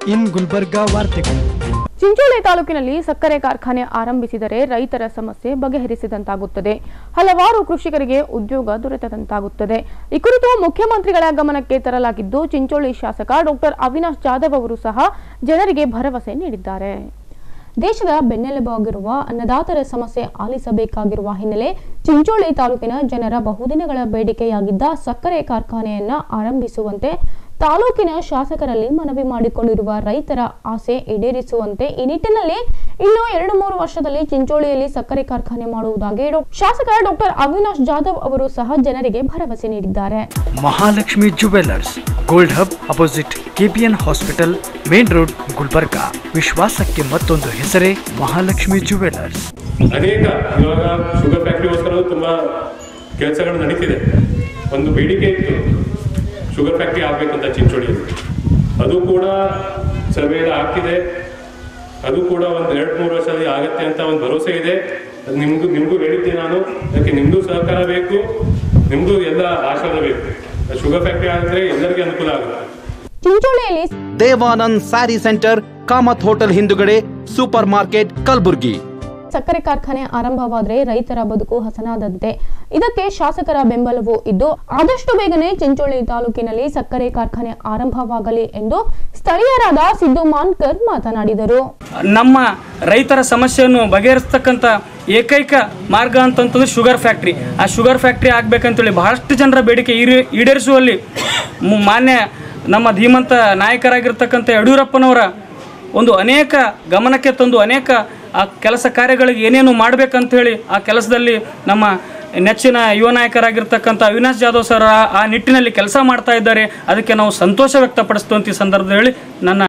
ಇನ್ ಗುಲ್ಬರ್ಗಾ ವಾರ್ತೆಗಳು ಚಿಂಚೋಳಿ ತಾಲೂಕಿನಲ್ಲಿ ಸಕ್ಕರೆ ಕಾರ್ಖಾನೆ ಆರಂಭಿಸಿದರೆ ರೈತರ ಸಮಸ್ಯೆ ಬಗೆಹರಿಸಿದಂತಾಗುತ್ತದೆ ಹಲವಾರು ಕೃಷಿಕರಿಗೆ ಉದ್ಯೋಗ ದೊರೆತದಂತಾಗುತ್ತದೆ ಈ ಕುರಿತು ಮುಖ್ಯಮಂತ್ರಿಗಳ ಗಮನಕ್ಕೆ ತರಲಾಗಿದ್ದು ಚಿಂಚೋಳಿ ಶಾಸಕ ಡಾಕ್ಟರ್ ಅವಿನಾಶ್ ಜಾಧವ್ ಅವರು ಸಹ ಜನರಿಗೆ ಭರವಸೆ ನೀಡಿದ್ದಾರೆ ದೇಶದ ಬೆನ್ನೆಲುಬಾಗಿರುವ ಅನ್ನದಾತರ ಸಮಸ್ಯೆ ಆಲಿಸಬೇಕಾಗಿರುವ ಹಿನ್ನೆಲೆ ಚಿಂಚೋಳಿ ತಾಲೂಕಿನ ಜನರ ಬಹುದಿನಗಳ ಬೇಡಿಕೆಯಾಗಿದ್ದ ಸಕ್ಕರೆ ಕಾರ್ಖಾನೆಯನ್ನ ಆರಂಭಿಸುವಂತೆ ತಾಲೂಕಿನ ಶಾಸಕರಲ್ಲಿ ಮನವಿ ಮಾಡಿಕೊಂಡಿರುವ ರೈತರ ಆಸೆ ಈಡೇರಿಸುವಂತೆ ಈ ನಿಟ್ಟಿನಲ್ಲಿ ಇನ್ನು ಎರಡು ಮೂರು ವರ್ಷದಲ್ಲಿ ಚಿಂಚೋಳಿಯಲ್ಲಿ ಸಕ್ಕರೆ ಕಾರ್ಖಾನೆ ಮಾಡುವುದಾಗಿ ಡಾ- ಶಾಸಕ ಡಾಕ್ಟರ್ ಅವಿನಾಶ್ ಜಾಧವ್ ಅವರು ಸಹ ಜನರಿಗೆ ಭರವಸೆ ನೀಡಿದ್ದಾರೆ Mahalakshmi jewellers gold hub opposite KPN hospital main road Gulbarga ವಿಶ್ವಾಸಕ್ಕೆ ಮತ್ತೊಂದು ಹೆಸರೇ ಮಹಾಲಕ್ಷ್ಮಿ ಜುವೆಲ್ಲರ್ಸ್ ಅನೇಕ ಇವಾಗ ಶುಗರ್ ಫ್ಯಾಕ್ಟ್ರಿಗೋಸ್ಕರ ತುಂಬಾ ಕೆಲಸಗಳು ನಡೀತಿದೆ ಒಂದು ಬೇಡಿಕೆ ಇತ್ತು ಶುಗರ್ ಫ್ಯಾಕ್ಟ್ರಿ ಆಗ್ಬೇಕಂತ ಚಿಂಚೋಳಿಯಲ್ಲಿ ಅದು ಕೂಡ ಸರ್ವೆ ಎಲ್ಲ ಆಗ್ತಿದೆ ಅದು ಕೂಡ ಒಂದು ಎರಡು ಮೂರು ವರ್ಷದಲ್ಲಿ ಆಗತ್ತೆ ಅಂತ ಒಂದು ಭರವಸೆ ಇದೆ ಅದು ನಿಮ್ಗೂ ನಿಮಗೂ ಹೇಳಿದ್ದೆ ನಾನು ಅದಕ್ಕೆ ನಿಮ್ದು ಸಹಕಾರ ಬೇಕು ನಿಮ್ದು ಎಲ್ಲ ಆಶೀರ್ವಾದ ಬೇಕು ಶುಗರ್ ಫ್ಯಾಕ್ಟ್ರಿ ಆಗಿದ್ರೆ ಎಲ್ಲರಿಗೂ ಅನುಕೂಲ ಆಗುತ್ತೆ ಚಿಂಚೋಳಿಯಲ್ಲಿ Devanand sari centre Kamath hotel ಹಿಂದುಗಡೆ ಸೂಪರ್ ಮಾರ್ಕೆಟ್ ಕಲಬುರ್ಗಿ ಸಕ್ಕರೆ ಕಾರ್ಖಾನೆ ಆರಂಭವಾದರೆ ರೈತರ ಬದುಕು ಹಸನಾದಂತೆ ಇದಕ್ಕೆ ಶಾಸಕರ ಬೆಂಬಲವೂ ಇದ್ದು ಆದಷ್ಟು ಬೇಗನೆ ಚಿಂಚೋಳಿ ತಾಲೂಕಿನಲ್ಲಿ ಸಕ್ಕರೆ ಕಾರ್ಖಾನೆ ಆರಂಭವಾಗಲಿ ಎಂದು ಸ್ಥಳೀಯರಾದ ಸಿದ್ದು ಮಾನ್ಕರ್ ಮಾತನಾಡಿದರು ನಮ್ಮ ರೈತರ ಸಮಸ್ಯೆಯನ್ನು ಬಗೆಹರಿಸ್ತಕ್ಕಂಥ ಏಕೈಕ ಮಾರ್ಗ ಅಂತಂತಂದ್ರೆ ಶುಗರ್ ಫ್ಯಾಕ್ಟ್ರಿ ಆ ಶುಗರ್ ಫ್ಯಾಕ್ಟ್ರಿ ಆಗ್ಬೇಕಂತೇಳಿ ಬಹಳಷ್ಟು ಜನರ ಬೇಡಿಕೆ ಈಡೇ- ಈಡೇರಿಸುವಲ್ಲಿ ಮು- ಮಾನ್ಯ ನಮ್ಮ ಧೀಮಂತ ನಾಯಕರಾಗಿರ್ತಕ್ಕಂಥ ಯಡಿಯೂರಪ್ಪನವರ ಒಂದು ಅನೇಕ ಗಮನಕ್ಕೆ ತಂದು ಅನೇಕ ಆ ಕೆಲಸ ಕಾರ್ಯಗಳಿಗೆ ಏನೇನು ಮಾಡಬೇಕಂತ ಹೇಳಿ ಆ ಕೆಲಸದಲ್ಲಿ ನಮ್ಮ ನೆಚ್ಚಿನ ಯುವ ನಾಯಕರಾಗಿರ್ತಕ್ಕಂಥ ಅವಿನಾಶ್ ಜಾಧವ್ ಸರ್ ಆ- ಆ ನಿಟ್ಟಿನಲ್ಲಿ ಕೆಲಸ ಮಾಡ್ತಾ ಇದ್ದಾರೆ ಅದಕ್ಕೆ ನಾವು ಸಂತೋಷ ವ್ಯಕ್ತಪಡಿಸ್ತು ಅಂತ ಈ ಸಂದರ್ಭದಲ್ಲಿ ನನ್ನ